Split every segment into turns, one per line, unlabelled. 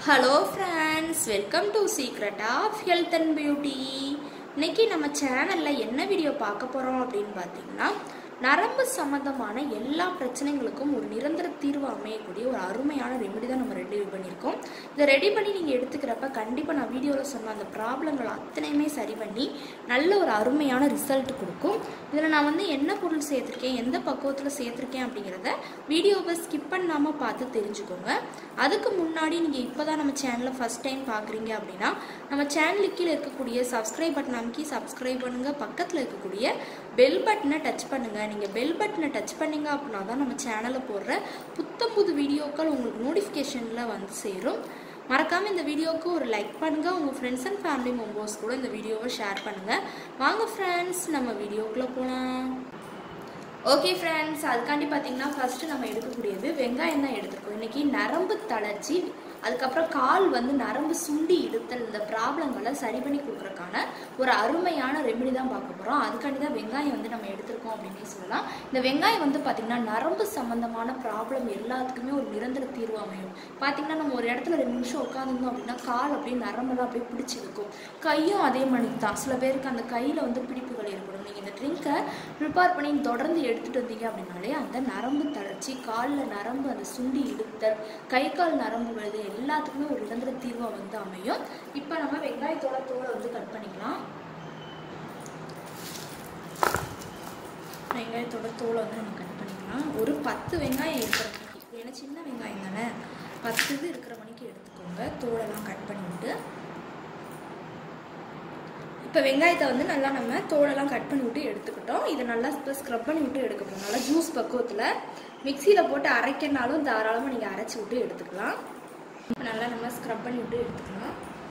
hello friends welcome to secret of health and beauty இன்னைக்கு நம்ம சேனலில் என்ன வீடியோ பார்க்க போகிறோம் அப்படின்னு பார்த்தீங்கன்னா நரம்பு சம்மந்தமான எல்லா பிரச்சனைகளுக்கும் ஒரு நிரந்தர தீர்வு அமையக்கூடிய ஒரு அருமையான ரெமெடி தான் நம்ம ரெடி பண்ணியிருக்கோம் இதை ரெடி பண்ணி நீங்கள் எடுத்துக்கிறப்ப கண்டிப்பாக நான் வீடியோவில் சொன்ன அந்த ப்ராப்ளங்கள் அத்தனையுமே சரி பண்ணி நல்ல ஒரு அருமையான ரிசல்ட் கொடுக்கும் இதில் நான் வந்து என்ன பொருள் சேர்த்துருக்கேன் எந்த பக்குவத்தில் சேர்த்துருக்கேன் அப்படிங்கிறத வீடியோவை ஸ்கிப் பண்ணாமல் பார்த்து தெரிஞ்சுக்கோங்க அதுக்கு முன்னாடி நீங்கள் இப்போ தான் நம்ம சேனலை ஃபஸ்ட் டைம் பார்க்குறீங்க அப்படின்னா நம்ம சேனலுக்கு கீழே இருக்கக்கூடிய சப்ஸ்கிரைப் பட்டன் அமைக்கி சப்ஸ்கிரைப் பண்ணுங்கள் பக்கத்தில் இருக்கக்கூடிய பெல் பட்டனை டச் பண்ணுங்கள் நீங்கள் பெல் பட்டனை டச் பண்ணீங்க அப்படின்னா தான் நம்ம சேனலில் போடுற புத்தம் புது வீடியோக்கள் உங்களுக்கு நோட்டிஃபிகேஷனில் வந்து சேரும் மறக்காமல் இந்த வீடியோவுக்கு ஒரு லைக் பண்ணுங்கள் உங்கள் ஃப்ரெண்ட்ஸ் அண்ட் ஃபேமிலி மெம்பர்ஸ் கூட இந்த வீடியோவை ஷேர் பண்ணுங்கள் வாங்க ஃப்ரெண்ட்ஸ் நம்ம வீடியோக்குள்ளே போகலாம் ஓகே ஃப்ரெண்ட்ஸ் அதுக்காண்டி பார்த்தீங்கன்னா ஃபஸ்ட்டு நம்ம எடுக்கக்கூடியது வெங்காயம் தான் எடுத்துருக்கோம் இன்றைக்கி நரம்பு தளர்ச்சி அதுக்கப்புறம் கால் வந்து நரம்பு சுண்டி இழுத்தல் இந்த ப்ராப்ளங்களை சரி பண்ணி கொடுக்குறக்கான ஒரு அருமையான ரெமெடி தான் பார்க்க போகிறோம் அதுக்காண்டி தான் வெங்காயம் வந்து நம்ம எடுத்திருக்கோம் அப்படின்னே சொல்லலாம் இந்த வெங்காயம் வந்து பார்த்திங்கன்னா நரம்பு சம்மந்தமான ப்ராப்ளம் எல்லாத்துக்குமே ஒரு நிரந்தர தீர்வு அமையும் பார்த்திங்கன்னா நம்ம ஒரு இடத்துல ரெண்டு நிமிஷம் உட்காந்துருந்தோம் அப்படின்னா கால் அப்படியே நரம்பெல்லாம் அப்படியே பிடிச்சி இருக்கும் கையும் அதே மாதிரி தான் சில பேருக்கு அந்த கையில் வந்து பிடிப்புகள் ஏற்படும் நீங்கள் இந்த ட்ரிங்கை ப்ரிப்பேர் பண்ணி தொடர்ந்து எடுத்துகிட்டு வந்தீங்க அப்படின்னாலே அந்த நரம்பு தளர்ச்சி காலில் நரம்பு அந்த சுண்டி இழுத்தல் கை கால் நரம்பு விழுது எல்லாத்துக்குமே ஒரு நிரந்தர தீர்வாக வந்து அமையும் இப்போ நம்ம வெங்காயத்தோட தோலை வந்து கட் பண்ணிக்கலாம் வெங்காயத்தோட தோலை வந்து நம்ம கட் பண்ணிக்கலாம் ஒரு பத்து வெங்காயம் இருக்கிற மணிக்கு ஏன்னா சின்ன வெங்காயம் தானே பத்து இது இருக்கிற மணிக்கு எடுத்துக்கோங்க தோலெல்லாம் கட் பண்ணிவிட்டு இப்போ வெங்காயத்தை வந்து நல்லா நம்ம தோலெல்லாம் கட் பண்ணி விட்டு எடுத்துக்கிட்டோம் இதை நல்லா இப்போ ஸ்க்ரப் பண்ணி விட்டு எடுக்க போகிறோம் நல்லா ஜூஸ் பக்குவத்தில் மிக்சியில் போட்டு அரைக்கனாலும் தாராளமாக நீங்கள் அரைச்சி விட்டு எடுத்துக்கலாம் இப்போ நல்லா நம்ம ஸ்க்ரப் பண்ணி விட்டு எடுத்துக்கலாம்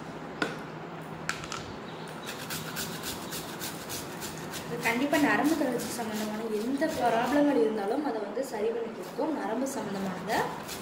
இது கண்டிப்பாக நரம்பு தளர்ச்சி சம்மந்தமான எந்த ப்ராப்ளங்கள் இருந்தாலும் அதை வந்து சரி பண்ணி கொடுக்கும் நரம்பு சம்மந்தமானதை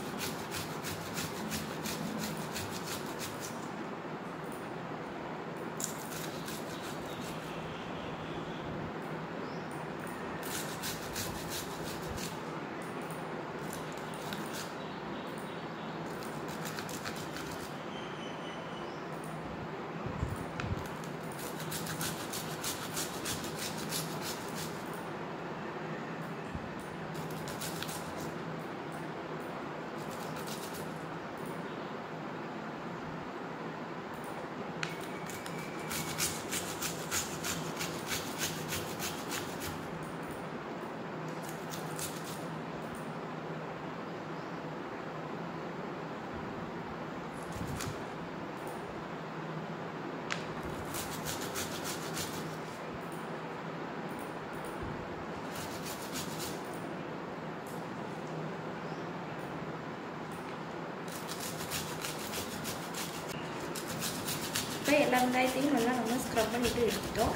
இப்போ எல்லா வெங்காயத்தையும் நல்லா நம்ம ஸ்க்ரப் பண்ணிட்டு எடுத்துட்டோம்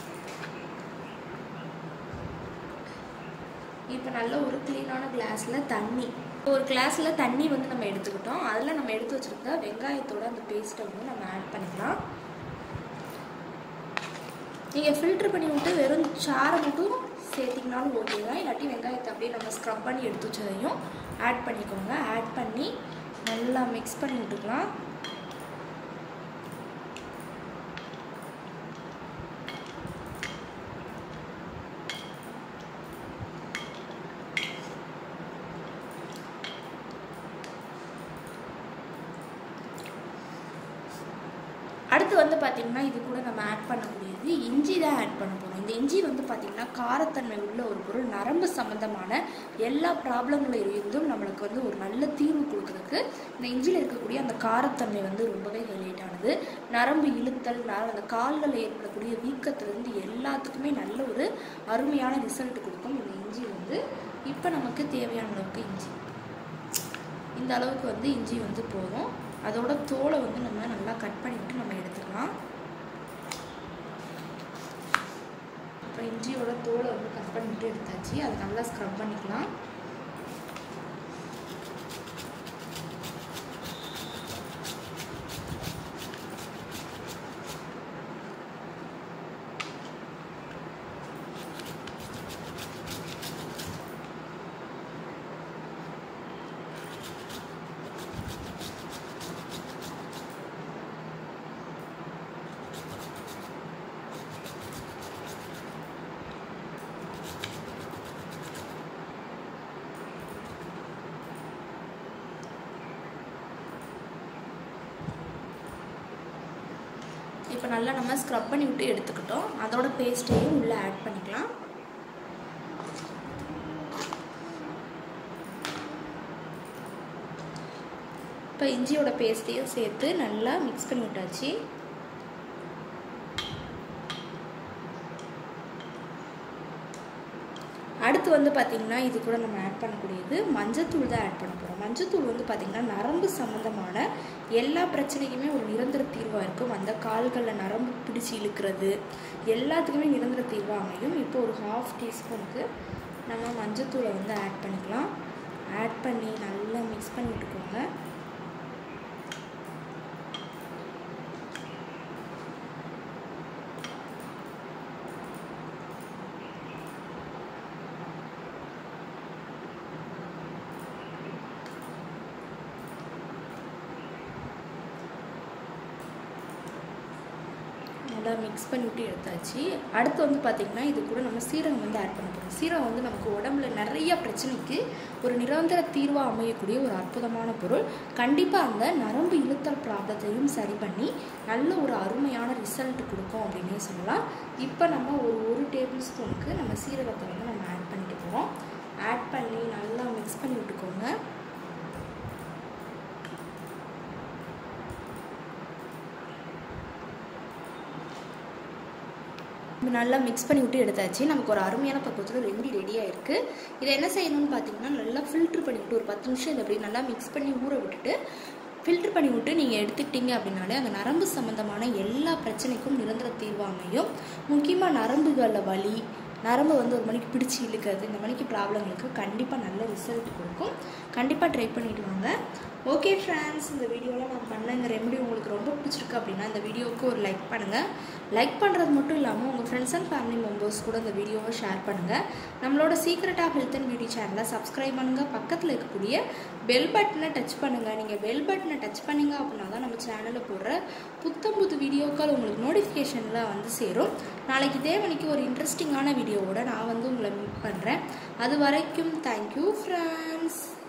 இப்போ நல்ல ஒரு க்ளீனான கிளாஸில் தண்ணி ஒரு கிளாஸில் தண்ணி வந்து நம்ம எடுத்துக்கிட்டோம் அதில் நம்ம எடுத்து வச்சுருக்க வெங்காயத்தோட அந்த பேஸ்ட்டை வந்து நம்ம ஆட் பண்ணிக்கலாம் நீங்கள் ஃபில்ட்ரு பண்ணி விட்டு வெறும் சாரை மட்டும் சேர்த்திங்கனாலும் ஓகே தான் இல்லாட்டி வெங்காயத்தை அப்படியே நம்ம ஸ்க்ரப் பண்ணி எடுத்து வச்சதையும் ஆட் பண்ணிக்கோங்க ஆட் பண்ணி நல்லா மிக்ஸ் பண்ணி விட்டுக்கலாம் அடுத்து வந்து பார்த்திங்கன்னா இது கூட நம்ம ஆட் பண்ணக்கூடியது இஞ்சி தான் ஆட் பண்ண போகிறோம் இந்த இஞ்சி வந்து பார்த்திங்கன்னா காரத்தன்மை உள்ள ஒரு பொருள் நரம்பு சம்மந்தமான எல்லா ப்ராப்ளங்களில் இருந்தும் நம்மளுக்கு வந்து ஒரு நல்ல தீர்வு கொடுக்குறதுக்கு இந்த இஞ்சியில் இருக்கக்கூடிய அந்த காரத்தன்மை வந்து ரொம்பவே ஹைலைட் ஆனது நரம்பு இழுத்தல் நர அந்த கால்களில் ஏற்படக்கூடிய வீக்கத்துலேருந்து எல்லாத்துக்குமே நல்ல ஒரு அருமையான ரிசல்ட் கொடுக்கும் இந்த இஞ்சி வந்து இப்போ நமக்கு தேவையான அளவுக்கு இஞ்சி இந்த அளவுக்கு வந்து இஞ்சி வந்து போதும் அதோட தோலை வந்து நம்ம நல்லா கட் பண்ணிவிட்டு நம்ம எடுத்துக்கலாம் அப்புறம் இஞ்சியோட தோலை வந்து கட் பண்ணிவிட்டு எடுத்தாச்சு அதை நல்லா ஸ்க்ரப் பண்ணிக்கலாம் இப்போ நல்லா நம்ம ஸ்க்ரப் பண்ணி விட்டு எடுத்துக்கிட்டோம் அதோட பேஸ்ட்டையும் உள்ளே ஆட் பண்ணிக்கலாம் இப்போ இஞ்சியோட பேஸ்ட்டையும் சேர்த்து நல்லா மிக்ஸ் பண்ணி விட்டாச்சு அடுத்து வந்து பார்த்திங்கன்னா இது கூட நம்ம ஆட் பண்ணக்கூடியது மஞ்சத்தூள் தான் ஆட் பண்ண போகிறோம் மஞ்சத்தூள் வந்து பார்த்திங்கன்னா நரம்பு சம்மந்தமான எல்லா பிரச்சனைக்குமே ஒரு நிரந்தர தீர்வாக இருக்கும் அந்த கால்களில் நரம்பு பிடிச்சி இழுக்கிறது எல்லாத்துக்குமே நிரந்தர தீர்வாக அமையும் இப்போ ஒரு ஹாஃப் டீஸ்பூனுக்கு நம்ம மஞ்சத்தூளை வந்து ஆட் பண்ணிக்கலாம் ஆட் பண்ணி நல்லா மிக்ஸ் பண்ணி விட்டுக்கோங்க நல்லா மிக்ஸ் பண்ணிவிட்டு எடுத்தாச்சு அடுத்து வந்து பார்த்திங்கன்னா இது கூட நம்ம சீரகம் வந்து ஆட் பண்ண போகிறோம் சீரகம் வந்து நமக்கு உடம்புல நிறைய பிரச்சனைக்கு ஒரு நிரந்தர தீர்வாக அமையக்கூடிய ஒரு அற்புதமான பொருள் கண்டிப்பாக அந்த நரம்பு இழுத்தல் ப்ராப்ளத்தையும் சரி பண்ணி நல்ல ஒரு அருமையான ரிசல்ட் கொடுக்கும் அப்படின்னே சொல்லலாம் இப்போ நம்ம ஒரு ஒரு டேபிள் ஸ்பூனுக்கு நம்ம சீரகத்தை வந்து நம்ம ஆட் பண்ணிட்டு போகிறோம் ஆட் பண்ணி நல்லா மிக்ஸ் பண்ணி விட்டுக்கோங்க நல்லா மிக்ஸ் பண்ணி விட்டு எடுத்தாச்சு நமக்கு ஒரு அருமையான பக்குவத்தில் ரெமெடி ரெடியாக இருக்குது இதை என்ன செய்யணும்னு பார்த்தீங்கன்னா நல்லா ஃபில்ட்ரு பண்ணிவிட்டு ஒரு பத்து நிமிஷம் இதை அப்படி நல்லா மிக்ஸ் பண்ணி ஊற விட்டுட்டு ஃபில்ட்ரு பண்ணி விட்டு நீங்கள் எடுத்துக்கிட்டீங்க அப்படின்னாலே அந்த நரம்பு சம்மந்தமான எல்லா பிரச்சனைக்கும் நிரந்தர தீர்வு அமையும் முக்கியமாக நரம்புகளில் வலி நரம்பு வந்து ஒரு மணிக்கு பிடிச்சி இழுக்கிறது இந்த மணிக்கு ப்ராப்ளங்களுக்கு கண்டிப்பாக நல்ல ரிசல்ட் கொடுக்கும் கண்டிப்பாக ட்ரை பண்ணிட்டு வாங்க ஓகே ஃப்ரெண்ட்ஸ் இந்த வீடியோவில் நான் பண்ண இந்த ரெமெடி உங்களுக்கு ரொம்ப பிடிச்சிருக்கு அப்படின்னா இந்த வீடியோவுக்கு ஒரு லைக் பண்ணுங்கள் லைக் பண்ணுறது மட்டும் இல்லாமல் உங்கள் ஃப்ரெண்ட்ஸ் அண்ட் ஃபேமிலி மெம்பர்ஸ் கூட இந்த வீடியோவை ஷேர் பண்ணுங்கள் நம்மளோட secret of health and beauty சேனலை சப்ஸ்கிரைப் பண்ணுங்கள் பக்கத்தில் இருக்கக்கூடிய பெல் பட்டனை டச் பண்ணுங்கள் நீங்கள் பெல் பட்டனை டச் பண்ணிங்க அப்படின்னா தான் நம்ம சேனலில் போடுற புத்தம் புது வீடியோக்கள் உங்களுக்கு நோட்டிஃபிகேஷனில் வந்து சேரும் நாளைக்கு இதே மணிக்கு ஒரு இன்ட்ரெஸ்டிங்கான வீடியோவோட நான் வந்து உங்களை மீட் பண்ணுறேன் அது வரைக்கும் தேங்க்யூ ஃப்ரெண்ட்ஸ்